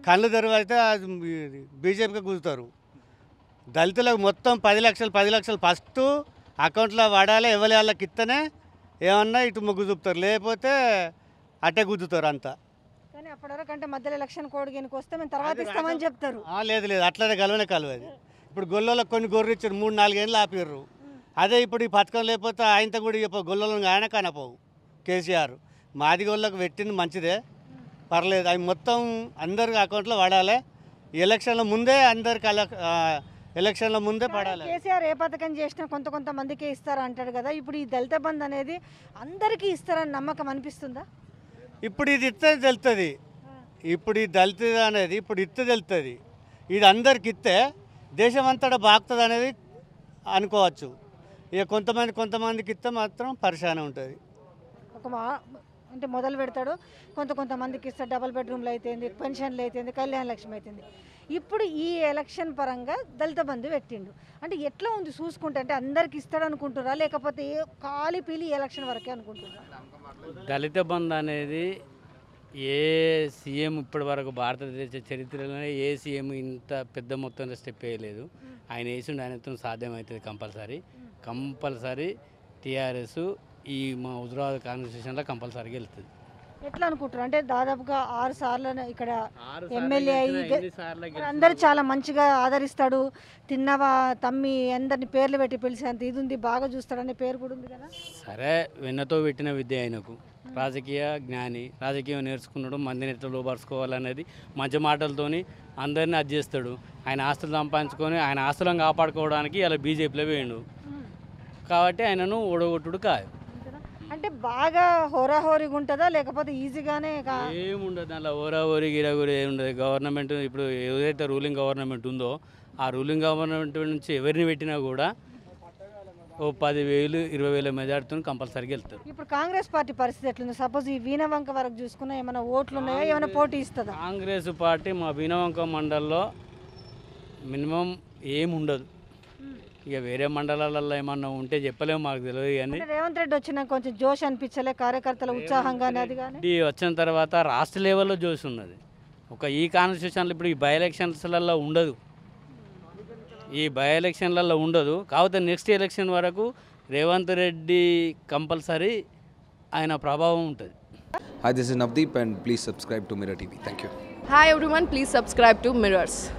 కళ్ళు తెరవైతే అది బీజేపీకి గుంజుతారు దళితులకు మొత్తం పది లక్షలు పది లక్షలు ఫస్ట్ అకౌంట్లో వాడాలి ఎవరి వాళ్ళకి ఇస్తేనే ఏమన్నా ఇటు మొగ్గు చూపుతారు లేకపోతే అట్టే గుద్దుతారు అంతా కానీ అప్పటివరకు అంటే మధ్యలో ఎలక్షన్ కోడ్ గినికి వస్తే మేము తర్వాత ఇస్తామని చెప్తారు ఆ, లేదు లేదు అట్లనే కలవనే కలవదు ఇప్పుడు గొల్లలో కొన్ని గొర్రెలు ఇచ్చారు మూడు నాలుగేళ్ళు ఆపిర్రు అదే ఇప్పుడు ఈ పథకం లేకపోతే ఆయనతో కూడా చెప్ప గొల్లలో ఆయన కానపోవు కేసీఆర్ మాది గొల్లకు పెట్టింది మంచిదే పర్లేదు అవి మొత్తం అందరి అకౌంట్లో పడాలి ఈ ఎలక్షన్ల ముందే అందరికి అల ఆ, ఎలక్షన్ల ముందే పడాలి కేసీఆర్ ఏ పథకం చేసినా కొంత కొంత మందికే ఇస్తారా అంటాడు కదా ఇప్పుడు ఈ దళిత బంధు అనేది అందరికీ ఇస్తారని నమ్మకం అనిపిస్తుందా ఇప్పుడు ఇది ఇస్తే తెలుస్తుంది ఇప్పుడు ఈ దళిత అనేది ఇప్పుడు ఇస్తే తెలుస్తుంది ఇది అందరికి ఇస్తే దేశం అంతటా బాగుతుంది అనేది అనుకోవచ్చు ఇక కొంతమంది కొంతమందికి ఇస్తే మాత్రం పరిశానే ఉంటుంది ఒక మా అంటే మొదలు పెడతాడు కొంత కొంతమందికి ఇస్తాడు డబుల్ బెడ్రూమ్లు అయితేంది పెన్షన్లు అయితేంది కళ్యాణ లక్ష్మి అయితేంది ఇప్పుడు ఈ ఎలక్షన్ పరంగా దళిత బంధు పెట్టిండు అంటే ఎట్లా ఉంది చూసుకుంటే అంటే అందరికి ఇస్తాడు అనుకుంటురా లేకపోతే ఏ ఖాళీ పీలి ఎలక్షన్ వరకే అనుకుంటురా దళిత బంధు అనేది ఏ సీఎం ఇప్పటి వరకు భారతదేశ చరిత్రలోనే ఏ సీఎం ఇంత పెద్ద మొత్తంలో స్టెప్ వేయలేదు ఆయన వేసిండు ఆయనతో సాధ్యమవుతుంది కంపల్సరీ కంపల్సరీ టీఆర్ఎస్ ఈ మా హుజరాబాద్ కాన్స్టిట్యూషన్లో కంపల్సరీగా వెళ్తుంది ఎట్లా అనుకుంటారు అంటే దాదాపుగా ఆరు సార్లు ఇక్కడ ఆరు ఎమ్మెల్యే సార్లు అయ్యి గెలిచినా, గె- ఎన్ని సార్లు మరి గెలిచినా అందరు చాలా మంచిగా ఆదరిస్తాడు తిన్నవా తమ్మి అందరిని పేర్లు పెట్టి పిలిచేంత ఇది ఉంది బాగా చూస్తాడనే పేరు కూడా ఉంది కదా సరే వెన్నతో పెట్టిన విద్య ఆయనకు రాజకీయ జ్ఞాని రాజకీయం నేర్చుకున్నాడు మందిని ఎట్లా లోపరుచుకోవాలనేది మంచి మాటలతోని అందరినీ అది చేస్తాడు ఆయన ఆస్తులు సంపాదించుకొని ఆయన ఆస్తులను కాపాడుకోవడానికి ఇలా బీజేపీలో వేయండు కాబట్టి ఆయనను ఓడగొట్టుడు కాదు అంతేనా? అంటే బాగా హోరాహోరీగా ఉంటుందా లేకపోతే ఈజీగానే కా- ఏముండదు దాంట్లో ఓరా ఓరి గిరగురి ఏముండదు గవర్నమెంట్ ఇప్పుడు ఏదైతే రూలింగ్ గవర్నమెంట్ ఉందో ఆ రూలింగ్ గవర్నమెంట్ నుంచి ఎవరిని పెట్టినా కూడా ఓ పదివేలు ఇరవై వేల మెజార్టీతో కంపల్సరీగా వెళ్తారు ఇప్పుడు కాంగ్రెస్ పార్టీ పరిస్థితి ఎట్లుంది సపోజ్ ఈ వీణవంక వరకు చూసుకున్నా ఏమైనా ఓట్లు ఉన్నాయా ఏమైనా పోటీ ఇస్తుందా కాంగ్రెస్ పార్టీ మా బీనవంక మండల్లో మినిమం ఏం ఉండదు ఇక వేరే మండలాలలో ఏమన్నా ఉంటే చెప్పలేము మాకు తెలియదు కానీ అంటే రేవంత్ రెడ్డి వచ్చినా కొంచెం జోష్ అనిపించలే కార్యకర్తల ఉత్సాహంగానే అది కానీ ఇది వచ్చిన తర్వాత రాష్ట్ర లెవెల్లో జోసి ఉన్నది ఒక ఈ కాన్స్టిట్యూషన్లో ఇప్పుడు ఈ బై ఎలక్షన్స్లలో ఉండదు ఈ బై ఎలక్షన్లలో ఉండదు కాకపోతే నెక్స్ట్ ఎలక్షన్ వరకు రేవంత్ రెడ్డి కంపల్సరీ ఆయన ప్రభావం ఉంటుంది Hi, this is Navdeep, and please subscribe to Mirror TV. Thank you. Hi everyone, please subscribe to Mirrors.